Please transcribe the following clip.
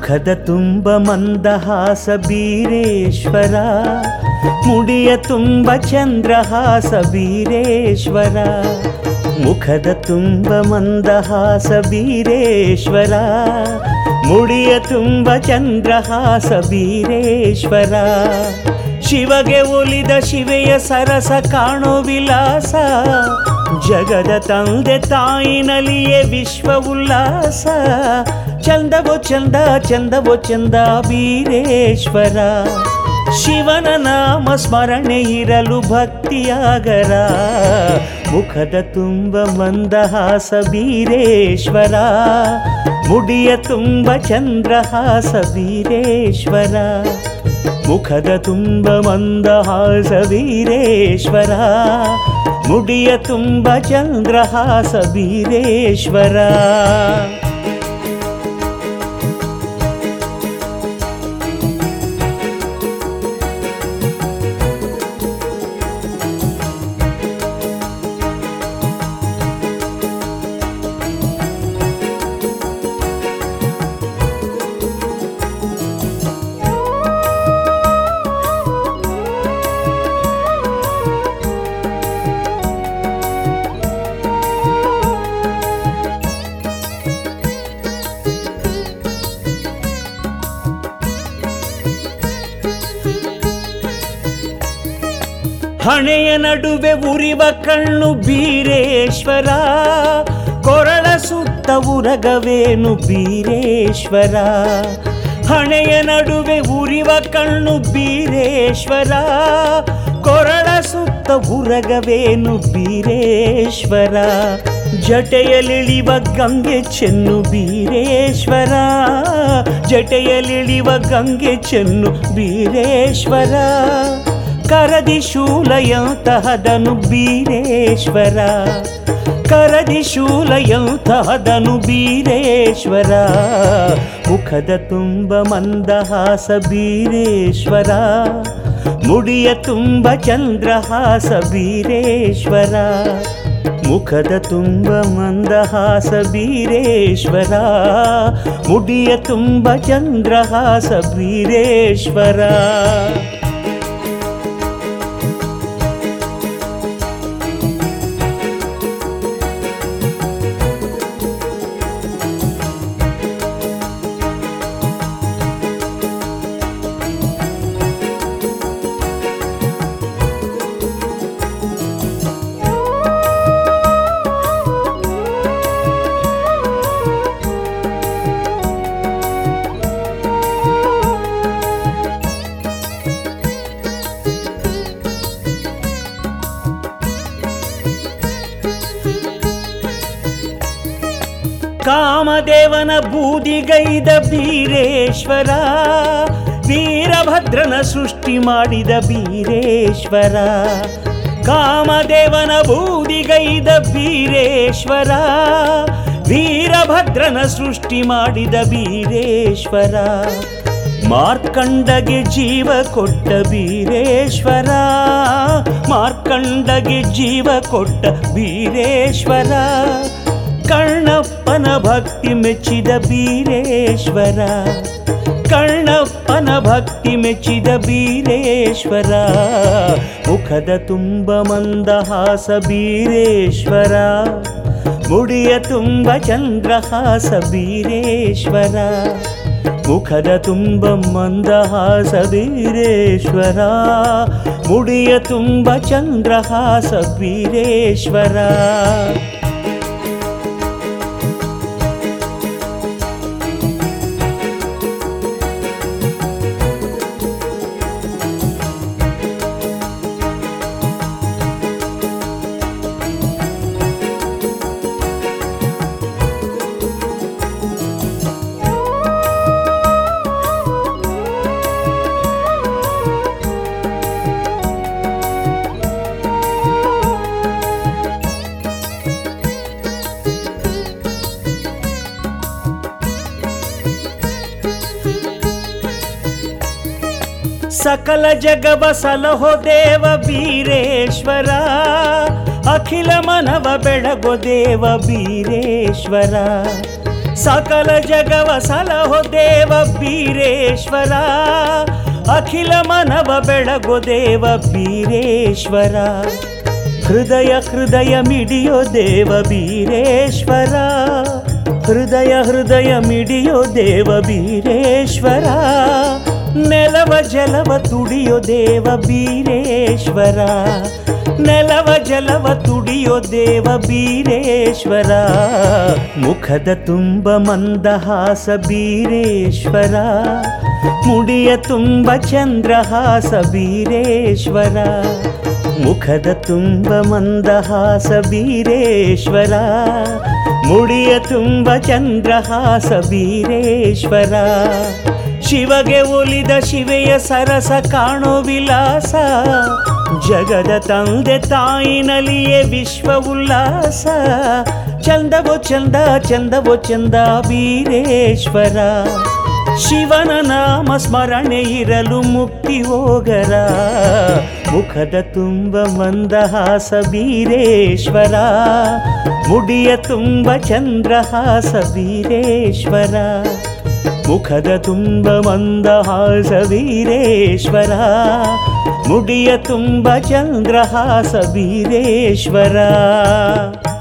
ಮುಖದ ತುಂಬ ಮಂದಹಾಸ ಬೀರೇಶ್ವರ ಮುಡಿಯ ತುಂಬ ಚಂದ್ರಹಾಸ ಬೀರೇಶ್ವರ ಮುಖದ ತುಂಬ ಮಂದಹಾಸ ಬೀರೇಶ್ವರ ಮುಡಿಯ ತುಂಬ ಚಂದ್ರಹಾಸ ಬೀರೇಶ್ವರ ಶಿವಗೆ ಒಲಿದ ಶಿವೆಯ ಸರಸ ಕಾಣೋ ವಿಲಾಸ ಜಗದ ತಂದೆ ತಾಯಿನಲ್ಲಿಯೇ ವಿಶ್ವ ಉಲ್ಲಾಸ ಚಂದವೋ ಚಂದ ಚಂದವೋ ಚಂದ ವೀರೇಶ್ವರ ಶಿವನ ನಾಮ ಸ್ಮರಣೆ ಇರಲು ಭಕ್ತಿಯಾಗರ ಮುಖದ ತುಂಬ ಮಂದಹಾಸ ಬೀರೇಶ್ವರ ಮುಡಿಯ ತುಂಬ ಚಂದ್ರಹಾಸ ಬೀರೇಶ್ವರ ಮುಖದ ತುಂಬ ಮಂದಹಾಸ ವೀರೇಶ್ವರ ಮುಡಿಯ ತುಂಬ ಚಂದ್ರಹಾಸ ವೀರೇಶ್ವರ ಹಣೆಯ ನಡುವೆ ಉರಿವ ಕಣ್ಣು ಬೀರೇಶ್ವರ ಕೊರಳ ಸುತ್ತ ಉರಗವೇನು ಬೀರೇಶ್ವರ ಹಣೆಯ ನಡುವೆ ಉರಿವ ಕಣ್ಣು ಬೀರೇಶ್ವರ ಕೊರಳ ಸುತ್ತ ಉರಗವೇನು ಬೀರೇಶ್ವರ ಜಟೆಯಲಿಳಿವ ಗಂಗೆ ಚೆನ್ನು ಬೀರೇಶ್ವರ ಜಟೆಯಲಿಳಿವ ಗಂಗೆ ಚೆನ್ನು ಬೀರೇಶ್ವರ ಕರದಿ ಶೂಲಯಂತಹದನು ಬೀರೇಶ್ವರ ಕರದಿ ಶೂಲಯಂತಹದನು ಬೀರೇಶ್ವರ ಮುಖದ ತುಂಬ ಮಂದಹಾಸ ಬೀರೇಶ್ವರ ಮುಡಿಯ ತುಂಬ ಚಂದ್ರಹಾಸ ಬೀರೇಶ್ವರ ಮುಖದ ತುಂಬ ಮಂದಹಾಸ ಬೀರೇಶ್ವರ ಮುಡಿಯ ತುಂಬ ಚಂದ್ರಹಾಸ ಬೀರೇಶ್ವರ ಕಾಮದೇವನ ಬೂದಿಗೈದ ಬೀರೇಶ್ವರ ವೀರಭದ್ರನ ಸೃಷ್ಟಿ ಮಾಡಿದ ಬೀರೇಶ್ವರ ಕಾಮದೇವನ ಬೂದಿಗೈದ ಬೀರೇಶ್ವರ ವೀರಭದ್ರನ ಸೃಷ್ಟಿ ಮಾಡಿದ ಬೀರೇಶ್ವರ ಮಾರ್ಕಂಡಗೆ ಜೀವ ಕೊಟ್ಟ ಬೀರೇಶ್ವರ ಮಾರ್ಕಂಡಗೆ ಜೀವ ಕೊಟ್ಟ ಬೀರೇಶ್ವರ ಕರ್ಣಪ್ಪನ ಭಕ್ತಿ ಮೆಚ್ಚಿದ ಬೀರೇಶ್ವರ ಕರ್ಣಪ್ಪನ ಭಕ್ತಿ ಮೆಚ್ಚಿದ ಬೀರೇಶ್ವರ ಮುಖದ ತುಂಬ ಮಂದಹಾಸ ಬೀರೇಶ್ವರ ಮುಡಿಯ ತುಂಬ ಚಂದ್ರಹಾಸ ಬೀರೇಶ್ವರ ಮುಖದ ತುಂಬ ಮಂದಹಾಸ ಬೀರೇಶ್ವರ ಮುಡಿಯ ತುಂಬ ಚಂದ್ರಹಾಸ ಬೀರೇಶ್ವರ ಸಕಲ ಜಗವ ಸಲಹೋ ದೇವ ಬೀರೇಶ್ವರ ಅಖಿಲ ಮನವ ಬೆಳಗೋ ದೇವ ಬೀರೇಶ್ವರ ಸಕಲ ಜಗವ ಸಲಹೋ ದೇವ ಬೀರೇಶ್ವರ ಅಖಿಲ ಮನವ ಬೆಳಗೋ ದೇವ ಬೀರೇಶ್ವರ ಹೃದಯ ಹೃದಯ ಮಿಡಿಯೋ ದೇವ ಬೀರೇಶ್ವರ ಹೃದಯ ಹೃದಯ ಮಿಡಿಯೋ ದೇವ ಬೀರೇಶ್ವರ ನೆಲವ ಜಲವ ತುಡಿಯೋ ದೇವ ಬೀರೇಶ್ವರ ನೆಲವ ಜಲವ ತುಡಿಯೋ ದೇವ ಬೀರೇಶ್ವರ ಮುಖದ ತುಂಬ ಮಂದಹಾಸ ಬೀರೇಶ್ವರ ಮುಡಿಯ ತುಂಬ ಚಂದ್ರಹಾಸ ಬೀರೇಶ್ವರ ಮುಖದ ತುಂಬ ಮಂದಹಾಸ ಬೀರೇಶ್ವರ ಮುಡಿಯ ತುಂಬ ಚಂದ್ರಹಾಸ ಬೀರೇಶ್ವರ ಶಿವಗೆ ಒಲಿದ ಶಿವೆಯ ಸರಸ ಕಾಣೋ ವಿಲಾಸ ಜಗದ ತಂದೆ ತಾಯಿನಲ್ಲಿಯೇ ವಿಶ್ವ ಉಲ್ಲಾಸ ಚಂದವೋ ಚಂದ ಚಂದವೋ ಚಂದ ವೀರೇಶ್ವರ ಶಿವನ ನಾಮ ಸ್ಮರಣೆ ಇರಲು ಮುಕ್ತಿ ಹೋಗರ ಮುಖದ ತುಂಬ ಮಂದಹಾಸ ಬೀರೇಶ್ವರ ಮುಡಿಯ ತುಂಬ ಚಂದ್ರಹಾಸ ಬೀರೇಶ್ವರ ಮುಖದ ತುಂಬ ಮಂದಹಾಸ ವೀರೇಶ್ವರ ಮುಡಿಯ ತುಂಬ ಚಂದ್ರಹಾಸ ವೀರೇಶ್ವರ